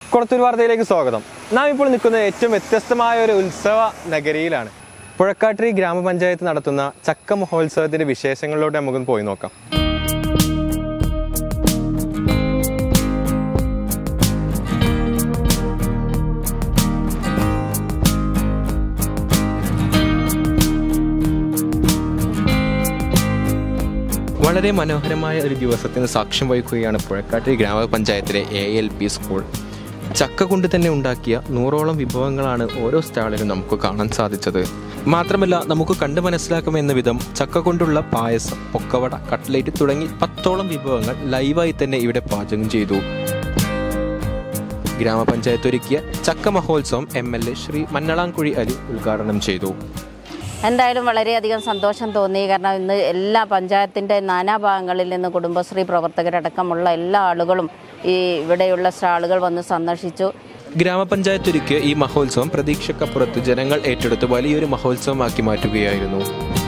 കുളത്തൂർ വാർത്തയിലേക്ക് സ്വാഗതം നാം ഇപ്പോൾ നിൽക്കുന്നത് ഏറ്റവും വ്യത്യസ്തമായ ഒരു ഉത്സവ നഗരിയിലാണ് പുഴക്കാട്ടിരി ഗ്രാമപഞ്ചായത്ത് നടത്തുന്ന ചക്ക മഹോത്സവത്തിന്റെ വിശേഷങ്ങളിലോട്ട് നമുക്കൊന്ന് പോയി നോക്കാം വളരെ മനോഹരമായ ഒരു ദിവസത്തിന് സാക്ഷ്യം വഹിക്കുകയാണ് പുഴക്കാട്ടിരി ഗ്രാമപഞ്ചായത്തിലെ എ എൽ പി സ്കൂൾ ചക്ക കൊണ്ട് തന്നെ ഉണ്ടാക്കിയ നൂറോളം വിഭവങ്ങളാണ് ഓരോ സ്റ്റാളിലും നമുക്ക് കാണാൻ സാധിച്ചത് മാത്രമല്ല നമുക്ക് കണ്ടു മനസ്സിലാക്കുമെന്ന വിധം ചക്ക കൊണ്ടുള്ള പായസം പൊക്കവട കട്ട്ലേറ്റ് തുടങ്ങി പത്തോളം വിഭവങ്ങൾ ലൈവായി തന്നെ ഇവിടെ പാചകം ചെയ്തു ഗ്രാമപഞ്ചായത്ത് ഒരുക്കിയ ചക്ക മഹോത്സവം M L A Shri Mannalamkuzhi Ali ഉദ്ഘാടനം ചെയ്തു എന്തായാലും വളരെയധികം സന്തോഷം തോന്നി കാരണം ഇന്ന് എല്ലാ പഞ്ചായത്തിൻ്റെ നാനാഭാഗങ്ങളിൽ നിന്ന് കുടുംബശ്രീ പ്രവർത്തകരടക്കമുള്ള എല്ലാ ആളുകളും ഈ ഇവിടെയുള്ള സ്റ്റാളുകൾ വന്ന് സന്ദർശിച്ചു ഗ്രാമപഞ്ചായത്ത് ഒരുക്കിയ ഈ മഹോത്സവം പ്രതീക്ഷക്കപ്പുറത്ത് ജനങ്ങൾ ഏറ്റെടുത്ത് വലിയൊരു മഹോത്സവമാക്കി മാറ്റുകയായിരുന്നു